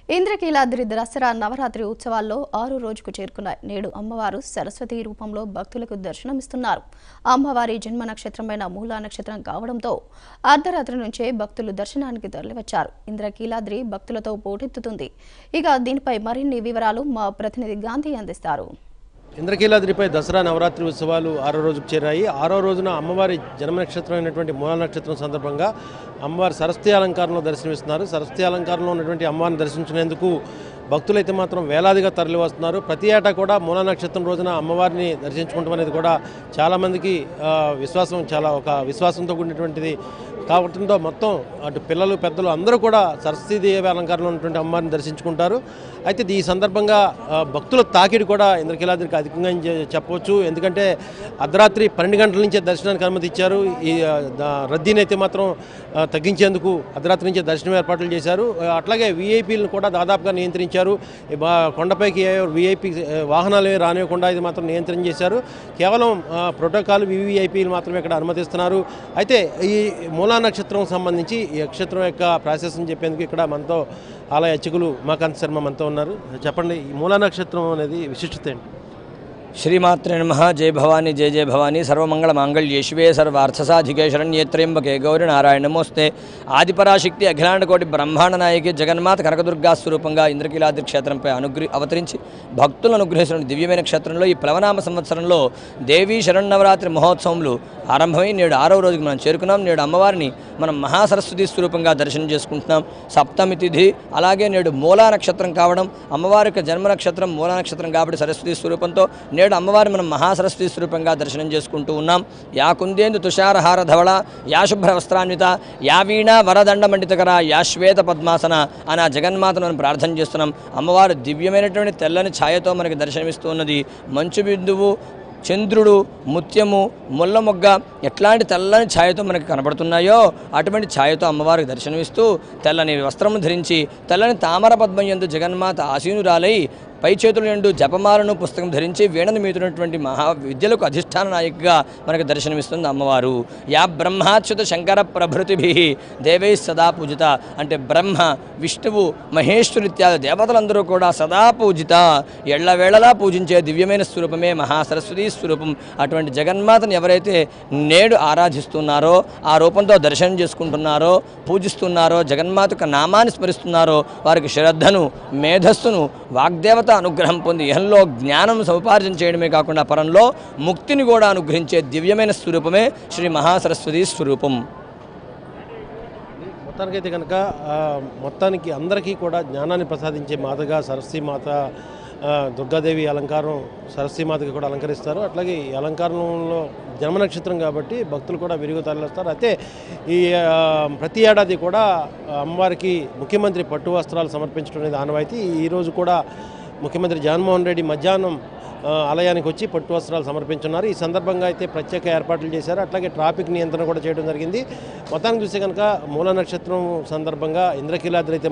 ఇంద్రకీలాద్రి దసరా నవరాత్రి ఉత్సవాల్లో ఆరో రోజుకు చేరుకున్నాయి నేడు అమ్మవారు సరస్వతి రూపంలో భక్తులకు దర్శనమిస్తున్నారు అమ్మవారి జన్మ నక్షత్రమైన మూలా నక్షత్రం కావడంతో అర్ధరాత్రి నుంచే భక్తులు దర్శనానికి తరలివచ్చారు ఇంద్రకీలాద్రి భక్తులతో పోటెత్తుతుంది ఇక దీనిపై మరిన్ని వివరాలు మా ప్రతినిధి గాంధీ అందిస్తారు ఇంద్రకీలాద్రిపై దసరా నవరాత్రి ఉత్సవాలు ఆరో రోజుకు చేరాయి ఆరో రోజున అమ్మవారి జన్మ నక్షత్రం అయినటువంటి మూల నక్షత్రం సందర్భంగా అమ్మవారి సరస్వతి అలంకారంలో దర్శనమిస్తున్నారు సరస్వతి అలంకారంలో ఉన్నటువంటి అమ్మవారిని దర్శించినందుకు భక్తులైతే మాత్రం వేలాదిగా తరలి వస్తున్నారు ప్రతి ఏటా కూడా మూల నక్షత్రం రోజున అమ్మవారిని దర్శించుకుంటాం అనేది కూడా చాలామందికి ఆ, విశ్వాసం చాలా ఒక విశ్వాసంతో కూడినటువంటిది కావడంతో మొత్తం అటు పిల్లలు పెద్దలు అందరూ కూడా సరస్వతీదేవి అలంకారంలో ఉన్నటువంటి అమ్మవారిని దర్శించుకుంటారు అయితే ఈ సందర్భంగా ఆ, భక్తుల తాకిడి కూడా ఇంద్రకీలాద్రికి అధికంగా అని చె- చెప్పవచ్చు ఎందుకంటే అర్ధరాత్రి పన్నెండు గంటల నుంచే దర్శనానికి అనుమతి ఇచ్చారు ఈ ఆ, ద- రద్దీని అయితే మాత్రం ఆ, తగ్గించేందుకు అర్ధరాత్రి నుంచే దర్శనం ఏర్పాట్లు చేశారు ఆ, అట్లాగే వీఐపీలను కూడా దాదాపుగా నియంత్రించారు ఈ బా- కొండపైకి వీఐపీ వాహనాలు ఏమీ రానివ్వకుండా ఇది మాత్రం నియంత్రణ చేశారు కేవలం ఆ, ప్రోటోకాల్ వివిఐపీలు మాత్రమే ఇక్కడ అనుమతిస్తున్నారు అయితే ఈ మూలా నక్షత్రం సంబంధించి ఈ నక్షత్రం యొక్క ప్రాసెస్ అని చెప్పేందుకు ఇక్కడ మనతో ఆలయ అర్చకులు ఉమాకాంత్ శర్మ మనతో ఉన్నారు చెప్పండి ఈ మూలా నక్షత్రం అనేది విశిష్టత ఏంటి శ్రీమాత్రే నమ జయ భవానీ జయ జయ భవానీ సర్వమంగళ మాంగళ్యే శివే సర్వార్థసాధికే శరణ్యే త్ర్యంబకే గౌరి నారాయణ నమోస్తే ఆదిపరాశక్తి అఖిలాండ కోటి బ్రహ్మాండ నాయకి జగన్మాత కనకదుర్గా స్వరూపంగా ఇంద్రకీలాద్రి క్షేత్రంపై అనుగ్ర అవతరించి భక్తులను అనుగ్రహించిన దివ్యమైన క్షేత్రంలో ఈ ప్లవనామ సంవత్సరంలో దేవీ శరణవరాత్రి మహోత్సవములు ఆరంభమై నేడు ఆరవ రోజుకి మనం చేరుకున్నాం నేడు అమ్మవారిని మనం మహాసరస్వతి స్వరూపంగా దర్శనం చేసుకుంటున్నాం సప్తమి తిథి అలాగే నేడు మూలా నక్షత్రం కావడం అమ్మవారి యొక్క జన్మ నక్షత్రం మూలా నక్షత్రం కాబట్టి సరస్వతి స్వరూపంతో నేడు అమ్మవారి మనం మహాసరస్వతి స్వరూపంగా దర్శనం చేసుకుంటూ ఉన్నాం యా కుందేందు తుషారహార ధవళ యా శుభ్ర వస్త్రాన్విత యా వీణ వరదండ మండితకర యా శ్వేత పద్మాసన అని ఆ జగన్మాతను మనం ప్రార్థన చేస్తున్నాం అమ్మవారు దివ్యమైనటువంటి తెల్లని ఛాయతో మనకి దర్శనమిస్తూ ఉన్నది మంచు బిందువు చంద్రుడు ముత్యము ముల్ల మొగ్గ ఎట్లాంటి తెల్లని ఛాయతో మనకి కనబడుతున్నాయో అటువంటి ఛాయతో అమ్మవారికి దర్శనమిస్తూ తెల్లని వస్త్రము ధరించి తెల్లని తామర పద్మం యందు జగన్మాత ఆసీనురాలై పై చేతుల నుండి జపమాలను పుస్తకం ధరించి వీణను మీతున్నటువంటి మహా విద్యలకు అధిష్టాన నాయకగా మనకు దర్శనమిస్తుంది అమ్మవారు యా బ్రహ్మాచ్యుత శంకర ప్రభృతిభి దేవై సదా పూజిత అంటే బ్రహ్మ విష్ణువు మహేశ్వరు ఇత్యాది దేవతలందరూ కూడా సదా పూజిత ఎళ్లవేళలా పూజించే దివ్యమైన స్వరూపమే మహాసరస్వతి స్వరూపం అటువంటి జగన్మాతను ఎవరైతే నేడు ఆరాధిస్తున్నారో ఆ రూపంతో దర్శనం చేసుకుంటున్నారో పూజిస్తున్నారో జగన్మాత యొక్క నామాన్ని స్మరిస్తున్నారో వారికి శ్రద్ధను మేధస్సును వాగ్దేవత అనుగ్రహం పొంది ఇహంలో జ్ఞానం సముపార్జన చేయడమే కాకుండా పరంలో ముక్తిని కూడా అనుగ్రహించే దివ్యమైన స్వరూపమే శ్రీ మహాసరస్వతి స్వరూపం మొత్తానికైతే కనుక ఆ, మొత్తానికి అందరికీ కూడా జ్ఞానాన్ని ప్రసాదించే మాతగా సరస్వతి మాత ఆ, దుర్గాదేవి అలంకారం సరస్వతి మాతకి కూడా అలంకరిస్తారు అట్లాగే ఈ అలంకారంలో జన్మ నక్షత్రం కాబట్టి భక్తులు కూడా విరిగి తరలిస్తారు అయితే ఈ ఆ, ప్రతి ఏడాది కూడా అమ్మవారికి ముఖ్యమంత్రి పట్టు వస్త్రాలు సమర్పించడం అనేది ఆనవాయితీ ఈరోజు కూడా ముఖ్యమంత్రి జగన్మోహన్ రెడ్డి మధ్యాహ్నం ఆ, ఆలయానికి వచ్చి పట్టు వస్త్రాలు సమర్పించున్నారు ఈ సందర్భంగా అయితే ప్రత్యేక ఏర్పాట్లు చేశారు అట్లాగే ట్రాఫిక్ నియంత్రణ కూడా చేయడం జరిగింది మొత్తానికి చూస్తే కనుక మూల నక్షత్రం సందర్భంగా ఇంద్రకీలాద్రి అయితే